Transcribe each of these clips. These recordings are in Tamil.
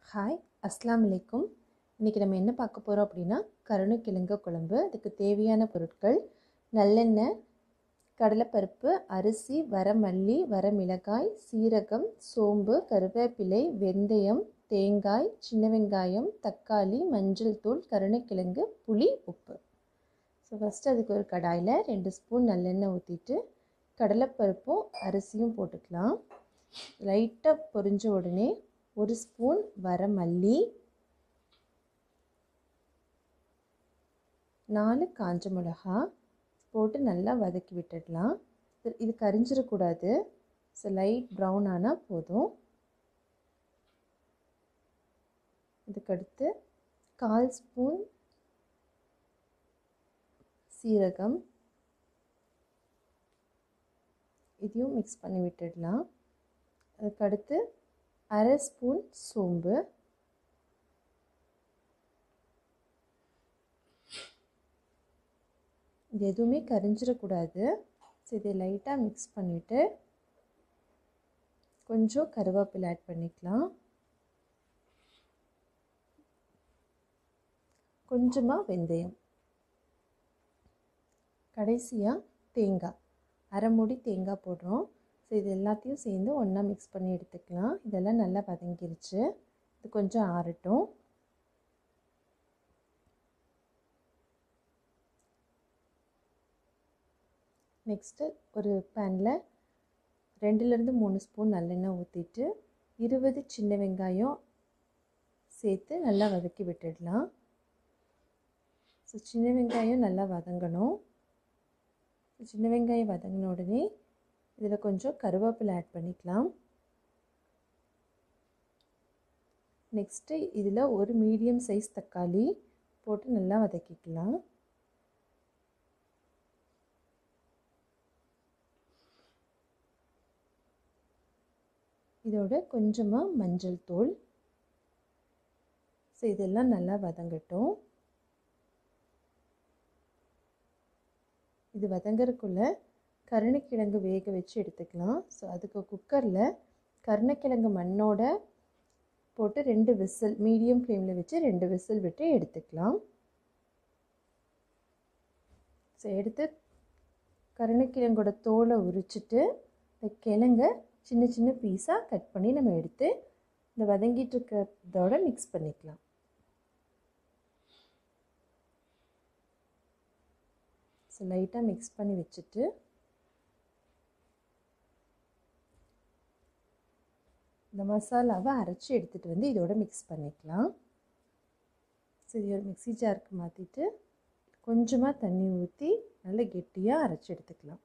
ஹாய் அஸ்ஸலாமு அலைக்கும் இன்றைக்கி நம்ம என்ன பார்க்க போகிறோம் அப்படின்னா கருணைக்கிழங்கு குழம்பு அதுக்கு தேவையான பொருட்கள் நல்லெண்ணெய் கடலைப்பருப்பு அரிசி வரமல்லி வரமிளகாய் சீரகம் சோம்பு கருவேப்பிலை வெந்தயம் தேங்காய் சின்ன வெங்காயம் தக்காளி மஞ்சள் தூள் கருணைக்கிழங்கு புளி உப்பு ஸோ ஃபஸ்ட்டு அதுக்கு ஒரு கடாயில் ரெண்டு ஸ்பூன் நல்லெண்ணெய் ஊற்றிட்டு கடலைப்பருப்பும் அரிசியும் போட்டுக்கலாம் லைட்டாக பொரிஞ்ச உடனே ஒரு ஸ்பூன் வரமல்லி நாலு காஞ்ச மிளகா போட்டு நல்லா வதக்கி விட்டுடலாம் இது கரிஞ்சிடக்கூடாது ஸோ லைட் ப்ரௌன் ஆனால் போதும் இதுக்கடுத்து கால் ஸ்பூன் சீரகம் இதையும் மிக்ஸ் பண்ணி விட்டுடலாம் அதுக்கடுத்து அரை ஸ்பூன் சோம்பு இது எதுவுமே கரிஞ்சிடக்கூடாது ஸோ இதை லைட்டாக மிக்ஸ் பண்ணிவிட்டு கொஞ்சம் கருவேப்பிலை ஆட் பண்ணிக்கலாம் கொஞ்சமாக வெந்தயம் கடைசியாக தேங்காய் அரை மூடி தேங்காய் போடுறோம் ஸோ இது எல்லாத்தையும் சேர்ந்து ஒன்றா மிக்ஸ் பண்ணி எடுத்துக்கலாம் இதெல்லாம் நல்லா வதங்கிருச்சு இது கொஞ்சம் ஆறட்டும் நெக்ஸ்ட்டு ஒரு பேனில் ரெண்டுலேருந்து மூணு ஸ்பூன் நல்லெண்ணெய் ஊற்றிட்டு இருபது சின்ன வெங்காயம் சேர்த்து நல்லா வதக்கி விட்டுடலாம் ஸோ சின்ன வெங்காயம் நல்லா வதங்கணும் சின்ன வெங்காயம் வதங்கின உடனே இதில் கொஞ்சம் கருவேப்பிலை ஆட் பண்ணிக்கலாம் நெக்ஸ்ட்டு இதில் ஒரு மீடியம் சைஸ் தக்காளி போட்டு நல்லா வதக்கிக்கலாம் இதோட கொஞ்சமாக மஞ்சள் தூள் ஸோ இதெல்லாம் நல்லா வதங்கட்டும் இது வதங்கறதுக்குள்ளே கருணைக்கிழங்கு வேக வச்சு எடுத்துக்கலாம் ஸோ அதுக்கு குக்கரில் கருணைக்கிழங்கு மண்ணோட போட்டு ரெண்டு விசில் மீடியம் ஃப்ளேமில் வச்சு ரெண்டு விசில் விட்டு எடுத்துக்கலாம் ஸோ எடுத்து கருணைக்கிழங்கோட தோலை உரிச்சிட்டு இந்த கிழங்க சின்ன சின்ன பீஸாக கட் பண்ணி நம்ம எடுத்து இந்த வதங்கிட்டு இருக்கிறதோட மிக்ஸ் பண்ணிக்கலாம் ஸோ லைட்டாக மிக்ஸ் பண்ணி வச்சுட்டு இந்த மசாலாவை அரைச்சி எடுத்துகிட்டு வந்து இதோட மிக்ஸ் பண்ணிக்கலாம் ஸோ இது ஒரு மிக்ஸி ஜாருக்கு மாற்றிட்டு கொஞ்சமாக தண்ணி ஊற்றி நல்லா கெட்டியாக அரைச்சி எடுத்துக்கலாம்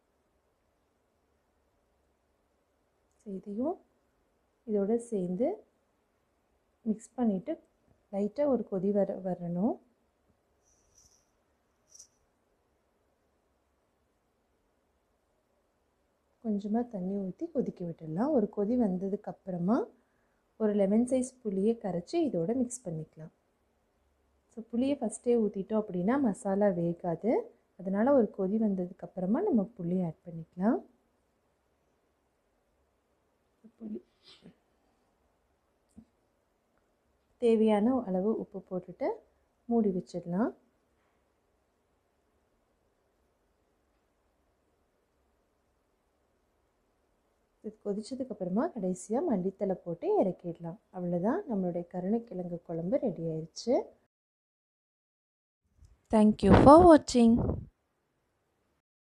ஸோ இதையும் இதோட சேர்ந்து மிக்ஸ் பண்ணிவிட்டு லைட்டாக ஒரு கொதி வர வரணும் கொஞ்சமாக தண்ணி ஊற்றி கொதிக்க விட்டுடலாம் ஒரு கொதி வந்ததுக்கப்புறமா ஒரு லெமன் சைஸ் புளியை கரைச்சி இதோட மிக்ஸ் பண்ணிக்கலாம் ஸோ புளியை ஃபஸ்ட்டே ஊற்றிட்டோம் அப்படின்னா மசாலா வேகாது அதனால் ஒரு கொதி வந்ததுக்கப்புறமா நம்ம புளி ஆட் பண்ணிக்கலாம் புளி தேவையான அளவு உப்பு போட்டுட்டு மூடி வச்சிடலாம் இது கொதிச்சதுக்கப்புறமா கடைசியாக மல்லித்தலை போட்டு இறக்கிடலாம் அவ்வளோதான் நம்மளுடைய கருணைக்கிழங்கு குழம்பு ரெடி ஆயிடுச்சு தேங்க்யூ ஃபார் வாட்சிங்